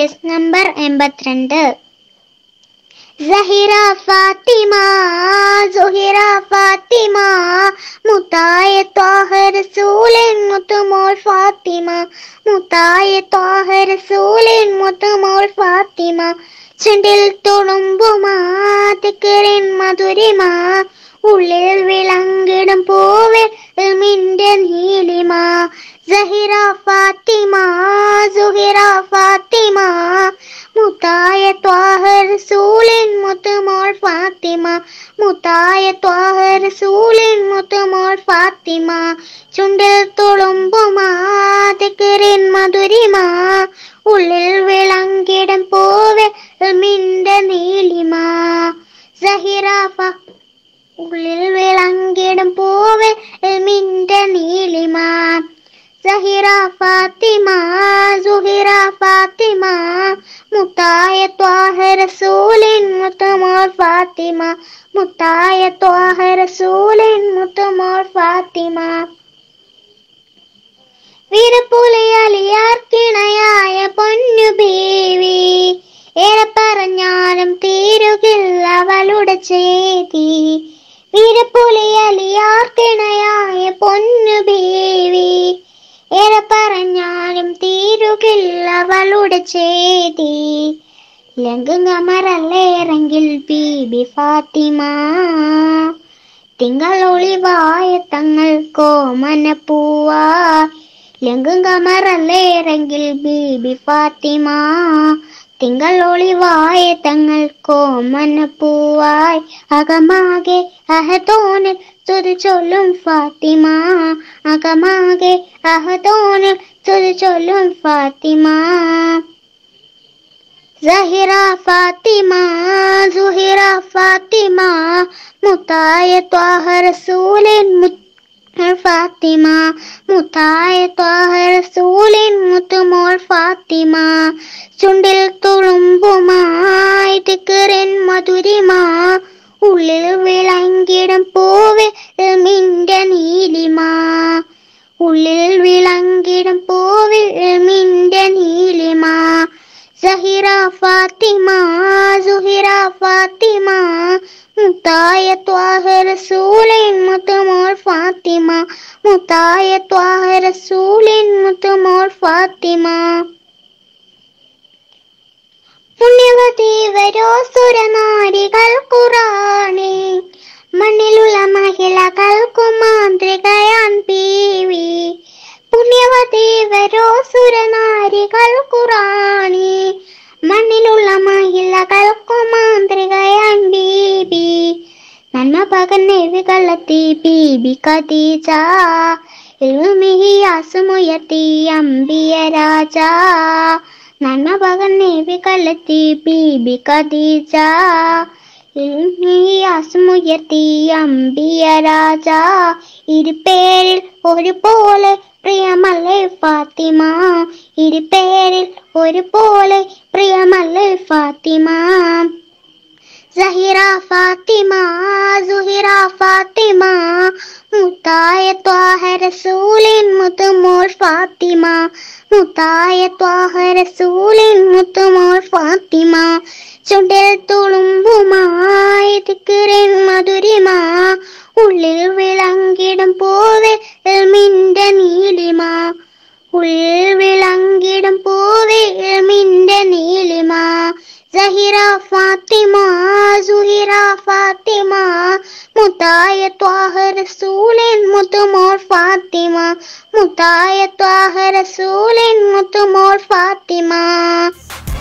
page number എൺപത്തിരണ്ട് സഹിറ ഫാത്തിമ സുഹിറ ഫാത്തിമ മുത്തായ ത്വാഹ റസൂലിൻ മുത്തുമോൾ ഫാത്തിമ മുത്തായ ത്വാഹ റസൂലിൻ മുത്തുമോൾ ഫാത്തിമ ചുണ്ടിൽ തുളുമ്പുമാ തിക്കറിൻ മധുരിമ ഉള്ളിൽ വിളങ്ങിടും പൂവിൽ ഇൽമിന്റെ നീലിമ സഹിറ ഫാത്തിമ സുഹിറ ഫാത്തിമ മുത്തായ ത്വാഹ റസൂലിൻ മുത്തുമോൾ ഫാത്തിമ മുത്തായ ത്വാഹ റസൂലിൻ മുത്തുമോൾ ഫാത്തിമ ചുണ്ടിൽ തുളുമ്പുമാ തിക്കറിൻ മധുരിമ ഉള്ളിൽ വിളങ്ങിടും പൂവിൽ ഇൽമിന്റെ നീലിമ സഹിറ ഫ ഉള്ളിൽ വിളങ്ങിടും പൂവിൽ ഇൽമിന്റെ നീലിമ സഹിറ ഫാത്തിമ സുഹിറ ഫാത്തിമ മുത്തായ ത്വാഹ റസൂലിൻ മുത്തുമോൾ ഫാത്തിമ മുത്തായ ത്വാഹ റസൂലിൻ മുത്തുമോൾ ഫാത്തിമ വീരപ്പുലിയലിയാർക്കിണയായ പൊന്നു ബേവി ഏറെ പറഞ്ഞാലും തീരുകില്ല അവളുടെ ചേതി വീരപ്പുലിയലിയാർക്കിണയായ പൊന്നു ബേവി ഏറെ പറഞ്ഞാലും തീരുകില്ല അവളുടെ ചേതി ലങ്കുങ്ങമറല്ലേറെങ്കിൽ ബീബി ഫാത്തിമ തിങ്കൾ ഒളിവായ തങ്ങൾ കോമന പൂവാ ലങ്കും കമറല്ലേറെങ്കിൽ ബീബി ഫാത്തിമ തിങ്കൾ ഒളിവായ തങ്ങൾ കോമന പൂവായി അകമാകെ അഹതോനിൽ സ്തുതി ചൊല്ലും ഫാത്തിമ അകമാകെ അഹതോനിൽ സ്തുതി ചൊല്ലും ഫാത്തിമ സഹിറ ഫാത്തിമ സുഹിറ ഫാത്തിമ മുത്തായ ത്വാഹ റസൂലിൻ മുത്ത് ഫാത്തിമ മുത്തായ ത്വാഹ റസൂലിൻ മുത്തുമോൾ ഫാത്തിമ ചുണ്ടിൽ തുളുമ്പുമായി തിക്കറിൻ മധുരിമ ഉള്ളിൽ വിളങ്കിടും പൂവിൽ മിന്റെ നീലിമ ഉള്ളിൽ വിളങ്കിടും പൂവിൽ മിന്റെ നീലിമ സഹിറ ഫാത്തിമ സുഹിറ ഫാത്തിമ മുത്തായ ത്വാഹ റസൂലിൻ മുത്തുമോൾ ഫാത്തിമ മുത്തായ ത്വാഹ റസൂലിൻ മുത്തുമോൾ ഫാത്തിമ പുണ്യവതി വരോ സുരനാരികൾ ഖുറാനെ മണ്ണിലുള്ള മഹിളകൾക്കു മാന്ത്രികയാൻ പീവി പുണ്യവതി വരോ സുരനാരികൾ ഖുറാനെ മണ്ണിലുള്ള മഹിളകൾക്കു മാന്ത്രികയാൻ ബീബി നന്മ പകർന്നെവികളെത്തി ബീബി കദീജ ഇൽമിഹിയാസുമുയർത്തി അമ്പിയ രാജ നന്മ പകർന്നെവികളെത്തി ബീബി കദീജ ഇൽമിഹിയാസുമുയർത്തി അമ്പിയ രാജ ഇരുപേരിൽ ഒരുപോലെ പ്രിയമല്ലേ ഫാത്തിമ ഇരുപേരിൽ ഒരുപോലെ പ്രിയമല്ലേ ഫാത്തിമ സഹിറ ഫാത്തിമ സുഹിറ ഫാത്തിമ മുത്തായ ത്വാഹ റസൂലിൻ മുത്തുമോൾ ഫാത്തിമ മുത്തായ ത്വാഹ റസൂലിൻ മുത്തുമോൾ ഫാത്തിമ ചുണ്ടിൽ തുളുമ്പുമായി തിക്കറിൻ മധുരിമ ഉള്ളിൽ വിളങ്ങിടും പൂവിൽ മിന്റെ നീലിമ ഉള്ളിൽ വിളങ്ങിടും പൂവിൽ മിന്റെ നീലിമ സഹിറ ഫാത്തിമ സുഹിറ ഫാത്തിമ മുത്തായ ത്വാഹ റസൂലിൻ മുത്തുമോൾ ഫാത്തിമ മുത്തായ ത്വാഹ റസൂലിൻ മുത്തുമോൾ ഫാത്തിമ